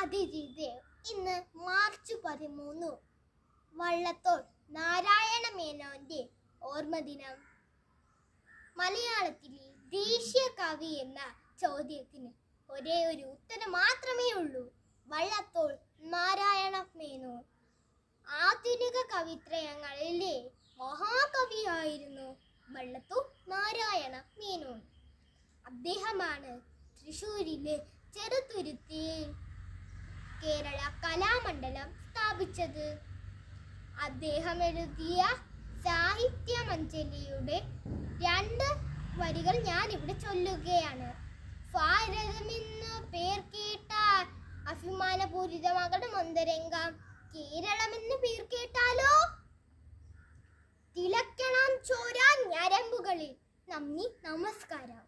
അതിഥിദേവ് ഇന്ന് മാർച്ച് പതിമൂന്ന് വള്ളത്തോൾ നാരായണ മേനോന്റെ ഓർമ്മദിനം മലയാളത്തിലെ ദേശീയ കവി എന്ന ചോദ്യത്തിന് ഒരേ ഒരു ഉത്തരം മാത്രമേ ഉള്ളൂ വള്ളത്തോൾ നാരായണ മേനോൻ ആധുനിക കവിത്രയങ്ങളിലെ മഹാകവിയായിരുന്നു വള്ളത്തോൾ നാരായണ മേനോൻ അദ്ദേഹമാണ് തൃശൂരിലെ ചെറുതുരുത്തിയിൽ കേരള കലാമണ്ഡലം സ്ഥാപിച്ചത് അദ്ദേഹം എഴുതിയ സാഹിത്യമഞ്ജലിയുടെ രണ്ട് വരികൾ ഞാൻ ഇവിടെ ചൊല്ലുകയാണ് ഭാരതമെന്ന് പേർ കേട്ടാൽ അഭിമാനപൂരിതമാകണം ഒന്നരംഗം കേരളമെന്ന് പേർ കേട്ടാലോ തിളക്കണം ചോരാൻ ഞരമ്പുകളിൽ നന്ദി നമസ്കാരം